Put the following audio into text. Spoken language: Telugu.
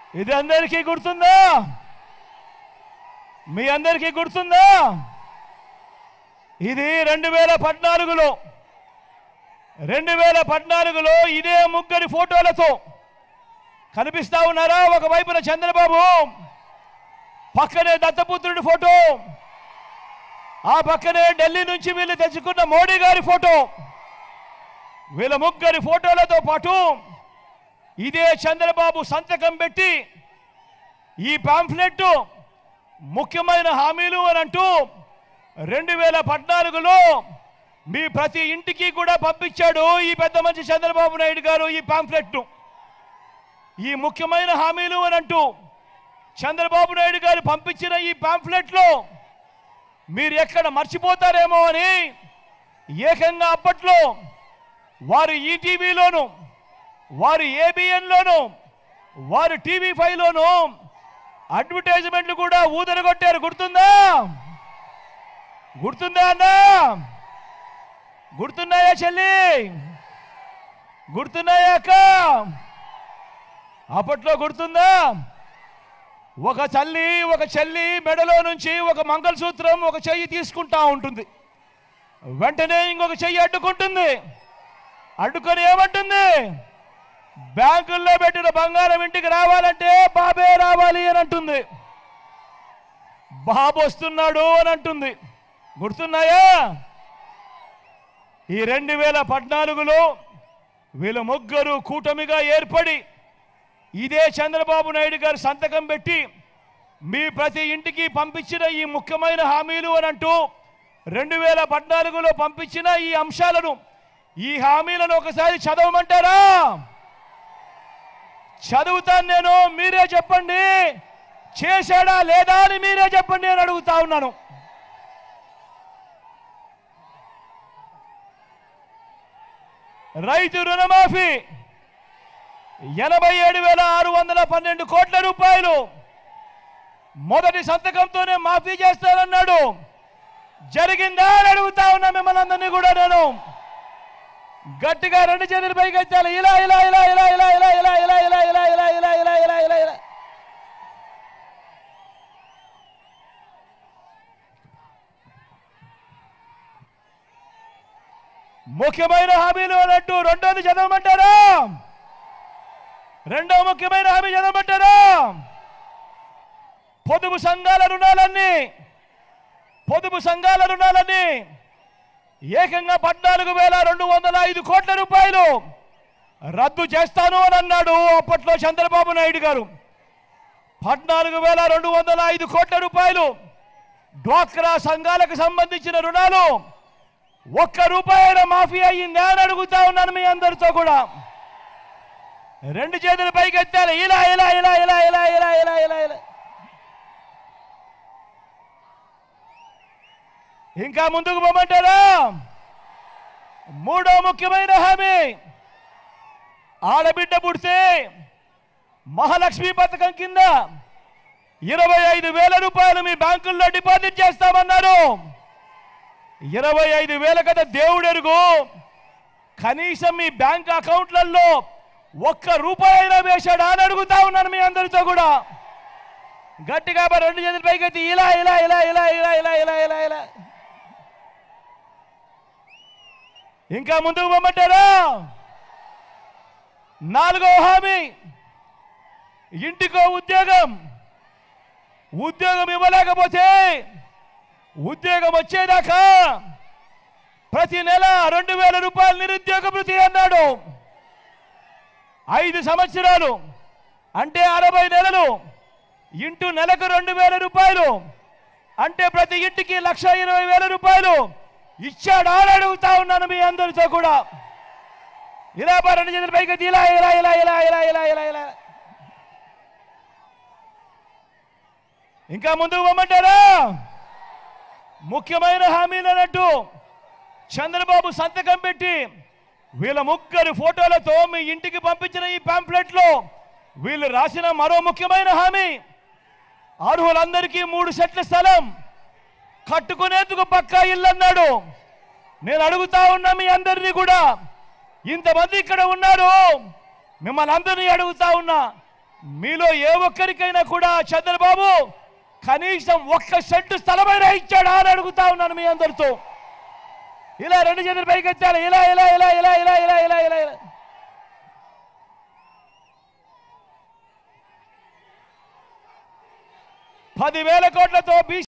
ఇది అందరికీ గుర్తుందా మీ అందరికీ గుర్తుందా ఇది రెండు వేల పద్నాలుగులో రెండు వేల పద్నాలుగులో ఇదే ముగ్గురి ఫోటోలతో కనిపిస్తా ఉన్నారా ఒకవైపున చంద్రబాబు పక్కనే దత్తపుత్రుడి ఫోటో ఆ పక్కనే ఢిల్లీ నుంచి వీళ్ళు తెచ్చుకున్న మోడీ గారి ఫోటో వీళ్ళ ముగ్గురి ఫోటోలతో పాటు ఇదే చంద్రబాబు సంతకం పెట్టి ఈ పాంఫ్లెట్ ముఖ్యమైన హామీలు అని అంటూ రెండు వేల పద్నాలుగులో మీ ప్రతి ఇంటికి కూడా పంపించాడు ఈ పెద్ద మంచి చంద్రబాబు నాయుడు గారు ఈ పాంఫ్లెట్ను ఈ ముఖ్యమైన హామీలు అని అంటూ చంద్రబాబు నాయుడు గారు పంపించిన ఈ పాంఫ్లెట్లో మీరు ఎక్కడ మర్చిపోతారేమో అని ఏకంగా అప్పట్లో వారు ఈటీవీలోను వారు ఏబిఎన్లోను వారు టీవీ ఫైవ్లోను అడ్వర్టైజ్మెంట్లు కూడా ఊదరగొట్టారు గుర్తుందా గుర్తుందా అన్నా గుర్తున్నాయా చెల్లి గుర్తున్నాయా అక్క అప్పట్లో గుర్తుందా ఒక తల్లి ఒక చెల్లి మెడలో నుంచి ఒక మంగళసూత్రం ఒక చెయ్యి తీసుకుంటా ఉంటుంది వెంటనే ఇంకొక చెయ్యి అడ్డుకుంటుంది అడ్డుకొని ఏమంటుంది బ్యాంకుల్లో పెట్టిన బంగారం ఇంటికి రావాలంటే బాబే రావాలి అని అంటుంది బాబు వస్తున్నాడు అని అంటుంది గుర్తున్నాయా ఈ రెండు వేల పద్నాలుగులో వీళ్ళ ముగ్గురు కూటమిగా ఏర్పడి ఇదే చంద్రబాబు నాయుడు గారు సంతకం పెట్టి మీ ప్రతి ఇంటికి పంపించిన ఈ ముఖ్యమైన హామీలు అని అంటూ రెండు వేల పద్నాలుగులో పంపించిన ఈ అంశాలను ఈ హామీలను ఒకసారి చదవమంటారా చదువుతాను నేను మీరే చెప్పండి చేశాడా లేదా అని మీరే చెప్పండి అని అడుగుతా ఉన్నాను రైతు రుణమాఫీ ఎనభై ఏడు వేల ఆరు వందల పన్నెండు కోట్ల రూపాయలు మొదటి సంతకంతోనే మాఫీ చేస్తానన్నాడు జరిగిందా అని అడుగుతా ఉన్నా మిమ్మల్ని అందరినీ కూడా నేను గట్టిగా రెండు చేతులు పైకి ఎత్తాలి ఇలా ఇలా ఇలా ఇలా ఇలా ఇలా ఇలా ఇలా ఇలా ఇలా ఇలా ఇలా ఇలా ఇలా ఇలా ఇలా ముఖ్యమైన హామీలు అన్నట్టు రెండోది చదవమంటారా రెండో ముఖ్యమైన హామీ చదవమంటారా పొదుపు సంఘాల రుణాలన్నీ పొదుపు సంఘాల రుణాలన్నీ ఏకంగా పద్నాలుగు వేల రెండు వందల ఐదు కోట్ల రూపాయలు రద్దు చేస్తాను అని అన్నాడు అప్పట్లో చంద్రబాబు నాయుడు గారు పద్నాలుగు వేల రెండు వందల ఐదు కోట్ల రూపాయలు డ్వాక్రా సంఘాలకు సంబంధించిన రుణాలు ఒక్క రూపాయల మాఫీ అయ్యిందా అని అడుగుతా ఉన్నాను మీ అందరితో కూడా రెండు చేతులు పైకి ఎత్తాలి ఇలా ఇలా ఇలా ఇలా ఇలా ఇలా ఇలా ఇలా ఇలా ఇంకా ముందుకు పోమంటారా మూడో ముఖ్యమైన హామీ ఆడబిడ్డ పుడితే మహాలక్ష్మి పథకం కింద ఇరవై ఐదు వేల రూపాయలు మీ బ్యాంకుల్లో డిపాజిట్ చేస్తామన్నారు ఇరవై ఐదు వేల కదా దేవుడెరుగు కనీసం మీ బ్యాంక్ అకౌంట్లలో ఒక్క రూపాయి అయినా వేశాడా అని అడుగుతా ఉన్నాను మీ అందరితో కూడా గట్టిగా మరి రెండు చేతుల పైకి ఎత్తి ఇలా ఇలా ఇలా ఇలా ఇలా ఇలా ఇలా ఇలా ఇలా ఇంకా ముందుకు పొమ్మంటారా నాలుగో హామీ ఇంటికో ఉద్యోగం ఉద్యోగం ఇవ్వలేకపోతే ఉద్యోగం వచ్చేదాకా ప్రతి నెల రెండు వేల రూపాయలు నిరుద్యోగ భృతి అన్నాడు ఐదు సంవత్సరాలు అంటే అరవై నెలలు ఇంటూ నెలకు రెండు వేల రూపాయలు అంటే ప్రతి ఇంటికి లక్ష ఇరవై వేల రూపాయలు ఇచ్చాడా అని అడుగుతా ఉన్నాను మీ అందరితో కూడా ఇలా బా రెండు చేతుల పైకి ఎత్తి ఇలా ఇలా ఇలా ఇలా ఇలా ఇలా ఇలా ఇలా ఇంకా ముందుకు పొమ్మంటారా ముఖ్యమైన హామీలు అన్నట్టు చంద్రబాబు సంతకం పెట్టి వీళ్ళ ముగ్గురు ఫోటోలతో మీ ఇంటికి పంపించిన ఈ పాంప్లెట్లో వీళ్ళు రాసిన మరో ముఖ్యమైన హామీ అర్హులందరికీ మూడు సెట్ల స్థలం కట్టుకునేందుకు పక్కా ఇల్లు అన్నాడు నేను అడుగుతా ఉన్నా మీ అందరినీ కూడా ఇంతమంది ఇక్కడ ఉన్నారు మిమ్మల్ని అందరినీ అడుగుతా ఉన్నా మీలో ఏ ఒక్కరికైనా కూడా చంద్రబాబు కనీసం ఒక్క సెంటు స్థలమైనా ఇచ్చాడా అని అడుగుతా ఉన్నాను మీ అందరితో ఇలా రెండు చేతులు పైకి ఎత్తాలి ఇలా ఇలా ఇలా ఇలా ఇలా ఇలా ఇలా ఇలా ఇలా పదివేల కోట్లతో బీసీ